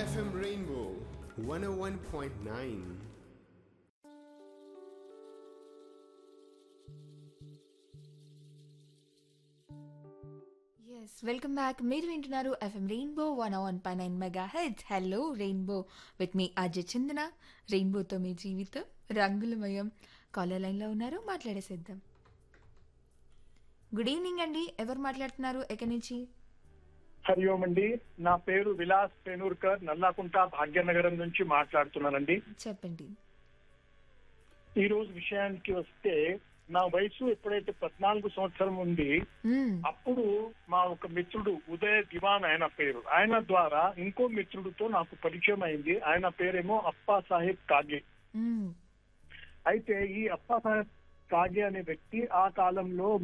FM Rainbow 101.9. Yes welcome back మీరు వింటున్నారు FM Rainbow one one పై నైన్ మెగా హెడ్ హలో రెయిన్బో విత్ మీ అజయ్ చందన రెయిన్బోతో మీ జీవితం రంగులమయం కాలర్ లైన్లో ఉన్నారు మాట్లాడేసేద్దాం గుడ్ ఈవినింగ్ అండి ఎవరు మాట్లాడుతున్నారు ఎక్కడి నుంచి హరి ఓం అండి నా పేరు విలాస్ పేనూర్కర్ నల్లాకుంట భాగ్యనగరం నుంచి మాట్లాడుతున్నానండి చెప్పండి ఈ రోజు విషయానికి వస్తే నా వయసు ఎప్పుడైతే పద్నాలుగు సంవత్సరం ఉంది మ్మ్. అప్పుడు మా ఒక మిత్రుడు ఉదయ్ దివాన్ ఆయన పేరు ఆయన ద్వారా ఇంకో మిత్రుడితో నాకు పరిచయం అయింది ఆయన పేరేమో అప్పా సాహెబ్ కాగే మ్మ్. అయితే ఈ అప్పా సాహెబ్ కాగే అనే వ్యక్తి ఆ కాలంలో